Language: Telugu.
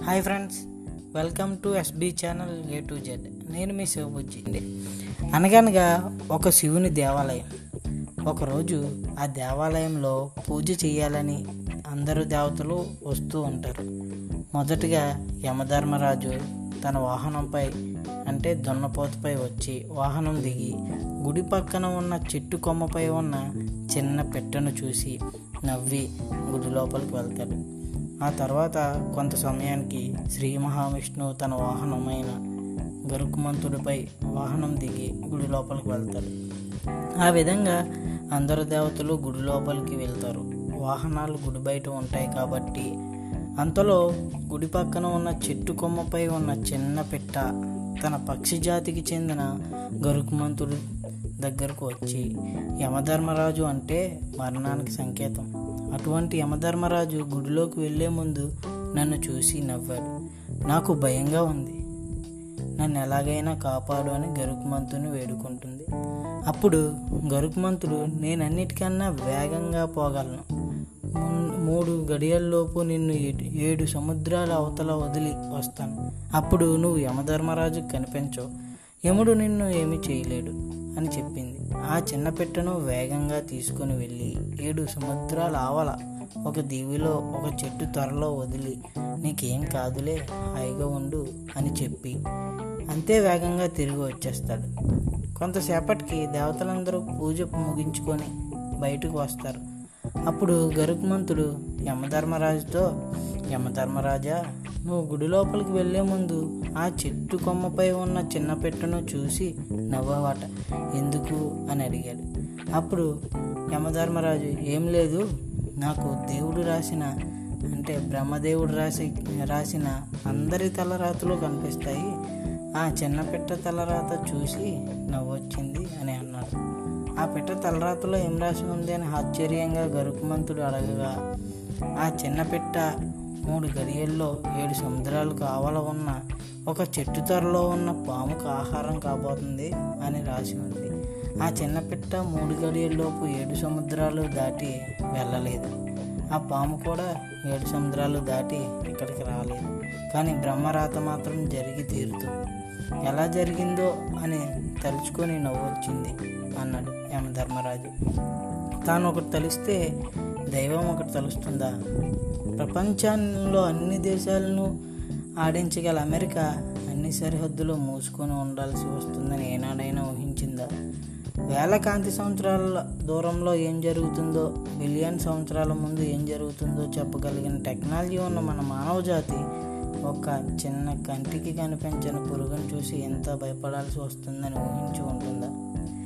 hi friends welcome to SB channel A to Z నేను మీ శివబుజ్జి అనగనగా ఒక శివుని దేవాలయం ఒకరోజు ఆ దేవాలయంలో పూజ చేయాలని అందరు దేవతలు వస్తూ ఉంటారు మొదటగా యమధర్మరాజు తన వాహనంపై అంటే దున్నపోతుపై వచ్చి వాహనం దిగి గుడి పక్కన ఉన్న చెట్టు కొమ్మపై ఉన్న చిన్న పెట్టెను చూసి నవ్వి గుడి లోపలికి వెళ్తాడు ఆ తర్వాత కొంత సమయానికి శ్రీ మహావిష్ణువు తన వాహనమైన గరుకుమంతుడిపై వాహనం దిగి గుడి లోపలికి వెళ్తాడు ఆ విధంగా అందరు దేవతలు గుడి లోపలికి వెళ్తారు వాహనాలు గుడి బయట ఉంటాయి కాబట్టి అంతలో గుడి పక్కన ఉన్న చెట్టు కొమ్మపై ఉన్న చిన్న పిట్ట తన పక్షి జాతికి చెందిన గరుకుమంతుడు దగ్గరకు వచ్చి యమధర్మరాజు అంటే మరణానికి సంకేతం అటువంటి యమధర్మరాజు గుడిలోకి వెళ్ళే ముందు నన్ను చూసి నవ్వాడు నాకు భయంగా ఉంది నన్ను ఎలాగైనా కాపాడు అని గరుకుమంతుని వేడుకుంటుంది అప్పుడు గరుకుమంతుడు నేను అన్నిటికన్నా వేగంగా పోగలను మున్- మూడు గడియల్లోపు నిన్ను ఏడు- ఏడు సముద్రాల అవతల వదిలి వస్తాను అప్పుడు నువ్వు యమధర్మరాజుకు కనిపించవు యముడు నిన్ను ఏమీ చేయలేడు అని చెప్పింది ఆ చిన్న పెట్టెను వేగంగా తీసుకుని వెళ్ళి ఏడు సముద్రాల ఆవల ఒక దీవిలో ఒక చెట్టు త్వరలో వదిలి నీకేం కాదులే హాయిగా ఉండు అని చెప్పి అంతే వేగంగా తిరిగి వచ్చేస్తాడు కొంతసేపటికి దేవతలందరూ పూజ ముగించుకొని బయటకు వస్తారు అప్పుడు గరుకుమంతుడు యమధర్మరాజుతో యమధర్మరాజా నువ్వు గుడి లోపలికి వెళ్ళే ముందు ఆ చెట్టు కొమ్మపై ఉన్న చిన్న పెట్టెను చూసి నవ్వావట ఎందుకు అని అడిగాడు అప్పుడు యమధర్మరాజు ఏం లేదు నాకు దేవుడు రాసిన అంటే బ్రహ్మదేవుడు రాసి రాసిన అందరి తలరాతలు కనిపిస్తాయి ఆ చిన్న పెట్ట తలరాత చూసి నవ్వొచ్చింది అని అన్నాడు ఆ పెట్ట తలరాతలో ఏం రాసి ఉంది అని ఆశ్చర్యంగా గరుకుమంతుడు అడగగా ఆ చిన్న పెట్ట మూడు గడియల్లో ఏడు సముద్రాలకు ఆవల ఉన్న ఒక చెట్టు త్వరలో ఉన్న పాముకు ఆహారం కాబోతుంది అని రాసి ఉంది ఆ చిన్న పిట్ట మూడు గడియల్లోపు ఏడు సముద్రాలు దాటి వెళ్ళలేదు ఆ పాము కూడా ఏడు సముద్రాలు దాటి ఇక్కడికి రాలేదు కానీ బ్రహ్మరాత మాత్రం జరిగి తీరుతుంది ఎలా జరిగిందో అని తలుచుకొని నవ్వొచ్చింది అన్నాడు యమధర్మరాజు తాను ఒకటి తలిస్తే దైవం ఒకటి తలుస్తుందా ప్రపంచంలో అన్ని దేశాలను ఆడించగల అమెరికా అన్ని సరిహద్దులు మూసుకొని ఉండాల్సి వస్తుందని ఏనాడైనా ఊహించిందా వేల కాంతి సంవత్సరాల దూరంలో ఏం జరుగుతుందో బిలియన్ సంవత్సరాల ముందు ఏం జరుగుతుందో చెప్పగలిగిన టెక్నాలజీ ఉన్న మన మానవ జాతి ఒక చిన్న కంటికి కనిపించని పురుగును చూసి ఎంత భయపడాల్సి వస్తుందని ఊహించి ఉంటుందా